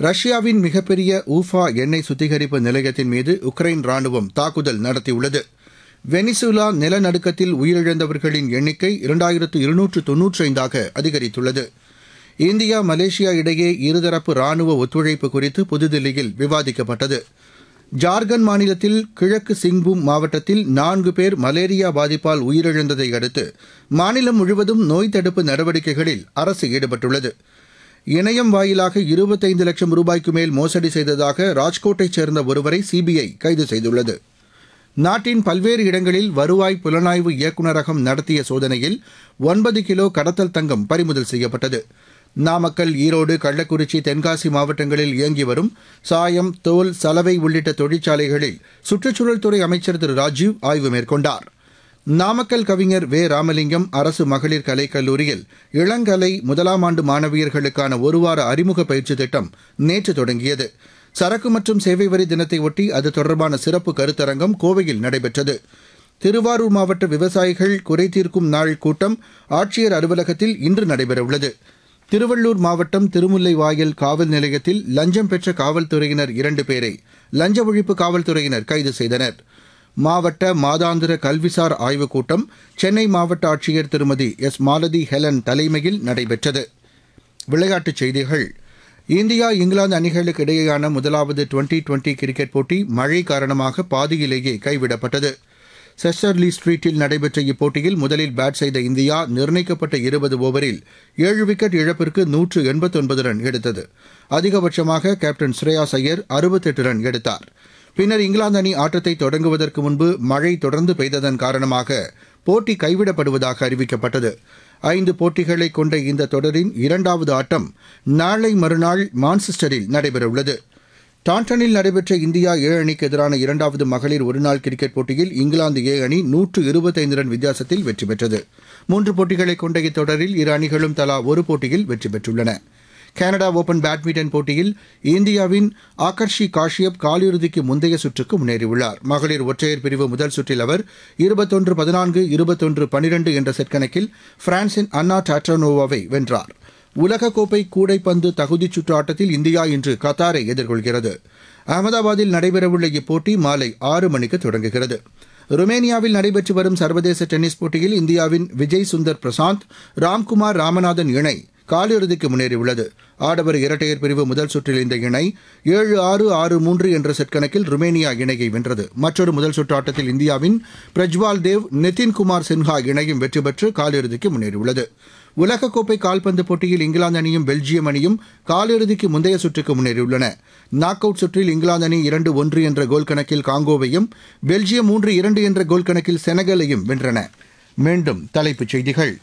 ரஷ்யாவின் மிகப்பெரிய ஊஃபா எண்ணெய் சுத்திகரிப்பு நிலையத்தின் மீது உக்ரைன் ராணுவம் தாக்குதல் நடத்தியுள்ளது வெனிசுலா நிலநடுக்கத்தில் உயிரிழந்தவர்களின் எண்ணிக்கை இரண்டாயிரத்து இருநூற்று தொன்னூற்றி ஐந்தாக அதிகரித்துள்ளது இந்தியா மலேசியா இடையே இருதரப்பு ராணுவ ஒத்துழைப்பு குறித்து புதுதில்லியில் விவாதிக்கப்பட்டது ஜார்க்கண்ட் மாநிலத்தில் கிழக்கு சிங்பூம் மாவட்டத்தில் நான்கு பேர் மலேரியா பாதிப்பால் உயிரிழந்ததை அடுத்து மாநிலம் முழுவதும் நோய் தடுப்பு நடவடிக்கைகளில் அரசு ஈடுபட்டுள்ளது இணையம் வாயிலாக இருபத்தைந்து லட்சம் ரூபாய்க்கு மேல் மோசடி செய்ததாக ராஜ்கோட்டைச் சேர்ந்த ஒருவரை சிபிஐ கைது செய்துள்ளது நாட்டின் பல்வேறு இடங்களில் வருவாய் புலனாய்வு இயக்குநரகம் நடத்திய சோதனையில் ஒன்பது கிலோ கடத்தல் தங்கம் பறிமுதல் செய்யப்பட்டது நாமக்கல் ஈரோடு கள்ளக்குறிச்சி தென்காசி மாவட்டங்களில் இயங்கி வரும் சாயம் தோல் சலவை உள்ளிட்ட தொழிற்சாலைகளில் சுற்றுச்சூழல் துறை அமைச்சர் திரு ராஜீவ் ஆய்வு மேற்கொண்டார் நாமக்கல் கவிஞர் வே ராமலிங்கம் அரசு மகளிர் கலைக் கல்லூரியில் இளங்கலை முதலாம் ஆண்டு மாணவியர்களுக்கான ஒருவார அறிமுக பயிற்சி திட்டம் நேற்று தொடங்கியது சரக்கு மற்றும் சேவை வரி தினத்தை ஒட்டி அது தொடர்பான சிறப்பு கருத்தரங்கம் கோவையில் நடைபெற்றது திருவாரூர் மாவட்ட விவசாயிகள் குறை தீர்க்கும் நாள் கூட்டம் ஆட்சியர் அலுவலகத்தில் இன்று நடைபெறவுள்ளது திருவள்ளூர் மாவட்டம் திருமுல்லைவாயல் காவல் நிலையத்தில் லஞ்சம் பெற்ற காவல்துறையினர் இரண்டு பேரை லஞ்ச ஒழிப்பு காவல்துறையினர் கைது செய்தனர் மாவட்ட மாதாந்திர கல்விசார் ஆய்வுக் கூட்டம் சென்னை மாவட்ட ஆட்சியர் திருமதி எஸ் மாலதி ஹெலன் தலைமையில் நடைபெற்றது விளையாட்டுச் செய்திகள் இந்தியா இங்கிலாந்து அணிகளுக்கு இடையேயான முதலாவது டுவெண்டி டுவெண்டி கிரிக்கெட் போட்டி மழை காரணமாக பாதியிலேயே கைவிடப்பட்டது செஸ்டர்லி ஸ்ட்ரீட்டில் நடைபெற்ற இப்போட்டியில் முதலில் பேட் செய்த இந்தியா நிர்ணயிக்கப்பட்ட இருபது ஓவரில் ஏழு விக்கெட் இழப்பிற்கு நூற்று எண்பத்தொன்பது ரன் எடுத்தது அதிகபட்சமாக கேப்டன் ஸ்ரேயாஸ் ஐயர் அறுபத்தெட்டு ரன் எடுத்தார் பின்னர் இங்கிலாந்து அணி ஆட்டத்தை தொடங்குவதற்கு முன்பு மழை தொடர்ந்து பெய்ததன் காரணமாக போட்டி கைவிடப்படுவதாக அறிவிக்கப்பட்டது ஐந்து போட்டிகளை கொண்ட இந்த தொடரின் இரண்டாவது ஆட்டம் நாளை மறுநாள் மான்செஸ்டரில் நடைபெறவுள்ளது டாண்டனில் நடைபெற்ற இந்தியா ஏ அணிக்கு எதிரான இரண்டாவது மகளிர் ஒருநாள் கிரிக்கெட் போட்டியில் இங்கிலாந்து ஏ அணி நூற்று இருபத்தைந்து ரன் வித்தியாசத்தில் வெற்றி பெற்றது மூன்று போட்டிகளை கொண்ட இத்தொடரில் இரு அணிகளும் தலா ஒரு போட்டியில் வெற்றி பெற்றுள்ளன கனடா ஓபன் பேட்மிண்டன் போட்டியில் இந்தியாவின் ஆகர்ஷி காஷ்யப் காலிறுதிக்கு முந்தைய சுற்றுக்கு முன்னேறியுள்ளார் மகளிர் ஒற்றையர் பிரிவு முதல் சுற்றில் அவர் இருபத்தொன்று பதினான்கு இருபத்தொன்று பனிரெண்டு என்ற செட் கணக்கில் பிரான்சின் அன்னா டாட்ரானோவாவை வென்றார் உலகக்கோப்பை கூடைப்பந்து தகுதிச் சுற்று ஆட்டத்தில் இந்தியா இன்று கத்தாரை எதிர்கொள்கிறது அகமதாபாத்தில் நடைபெறவுள்ள இப்போட்டி மாலை ஆறு மணிக்கு தொடங்குகிறது ருமேனியாவில் நடைபெற்று வரும் சர்வதேச டென்னிஸ் போட்டியில் இந்தியாவின் விஜய் சுந்தர் பிரசாந்த் ராம்குமார் ராமநாதன் இணை காலிறுதிக்கு முன்னேறியுள்ளது ஆடவர் இரட்டையர் பிரிவு முதல் சுற்றில் இந்த இணை ஏழு ஆறு ஆறு மூன்று என்ற செட் கணக்கில் ருமேனியா இணையை வென்றது மற்றொரு முதல் சுற்று ஆட்டத்தில் இந்தியாவின் பிரஜ்வால் தேவ் நிதின்குமார் சின்ஹா இணையும் வெற்றி பெற்று காலிறுதிக்கு முன்னேறியுள்ளது உலகக்கோப்பை கால்பந்து போட்டியில் இங்கிலாந்து அணியும் பெல்ஜியம் அணியும் காலிறுதிக்கு முந்தைய சுற்றுக்கு முன்னேறியுள்ளன நாக் அவுட் சுற்றில் இங்கிலாந்து அணி இரண்டு ஒன்று என்ற கோல் கணக்கில் காங்கோவையும் பெல்ஜியம் மூன்று இரண்டு என்ற கோல் கணக்கில் செனகலையும் வென்றன மீண்டும் தலைப்புச் செய்திகள்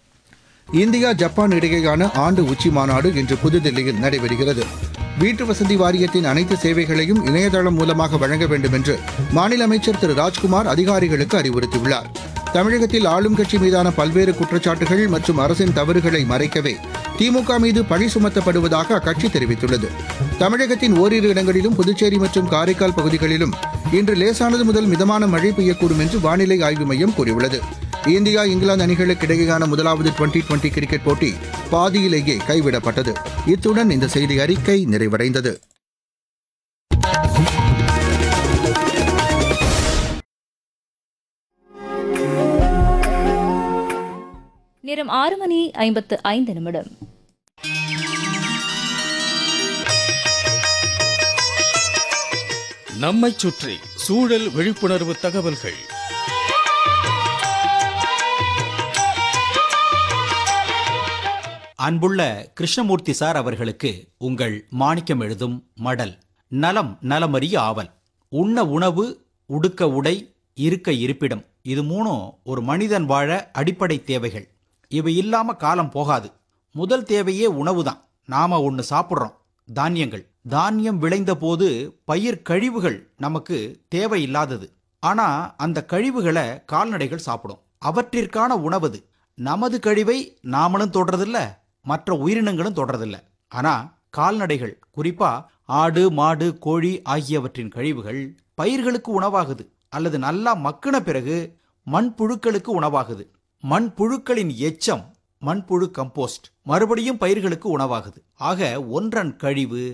இந்தியா ஜப்பான் இடையேயான ஆண்டு உச்சி மாநாடு இன்று புதுதில்லியில் நடைபெறுகிறது வீட்டு வசதி வாரியத்தின் அனைத்து சேவைகளையும் இணையதளம் மூலமாக வழங்க வேண்டும் என்று மாநில அமைச்சர் திரு ராஜ்குமார் அதிகாரிகளுக்கு அறிவுறுத்தியுள்ளார் தமிழகத்தில் ஆளும் கட்சி மீதான பல்வேறு குற்றச்சாட்டுகள் மற்றும் அரசின் தவறுகளை மறைக்கவே திமுக மீது பழி சுமத்தப்படுவதாக அக்கட்சி தெரிவித்துள்ளது தமிழகத்தின் ஓரிரு இடங்களிலும் புதுச்சேரி மற்றும் காரைக்கால் பகுதிகளிலும் இன்று லேசானது முதல் மிதமான மழை பெய்யக்கூடும் என்று வானிலை ஆய்வு மையம் கூறியுள்ளது இந்தியா இங்கிலாந்து அணிகளுக்கு இடையேயான முதலாவது டுவெண்டி டுவெண்டி கிரிக்கெட் போட்டி பாதியிலேயே கைவிடப்பட்டது இத்துடன் இந்த செய்தி அறிக்கை நிறைவடைந்தது நேரம் ஆறு மணி ஐம்பத்து ஐந்து நிமிடம் நம்மைச் சுற்றி சூழல் விழிப்புணர்வு தகவல்கள் அன்புள்ள கிருஷ்ணமூர்த்தி சார் அவர்களுக்கு உங்கள் மாணிக்கம் எழுதும் மடல் நலம் நலமறிய ஆவல் உண்ண உணவு உடுக்க உடை இருக்க இருப்பிடம் இது மூணும் ஒரு மனிதன் வாழ அடிப்படை தேவைகள் இவை இல்லாம காலம் போகாது முதல் தேவையே உணவு தான் நாம ஒன்று சாப்பிட்றோம் தானியங்கள் தானியம் விளைந்த போது பயிர் கழிவுகள் நமக்கு தேவையில்லாதது ஆனா அந்த கழிவுகளை கால்நடைகள் சாப்பிடும் அவற்றிற்கான உணவது நமது கழிவை நாமளும் தொடறதில்ல மற்ற உயிரினங்களும் தொடறதில்ல ஆனா கால்நடைகள் குறிப்பா ஆடு மாடு கோழி ஆகியவற்றின் கழிவுகள் பயிர்களுக்கு உணவாகுது அல்லது நல்லா மக்கின பிறகு மண்புழுக்களுக்கு உணவாகுது மண்புழுக்களின் எச்சம் மண்புழு கம்போஸ்ட் மறுபடியும் பயிர்களுக்கு உணவாகுது ஆக ஒன்றன் கழிவு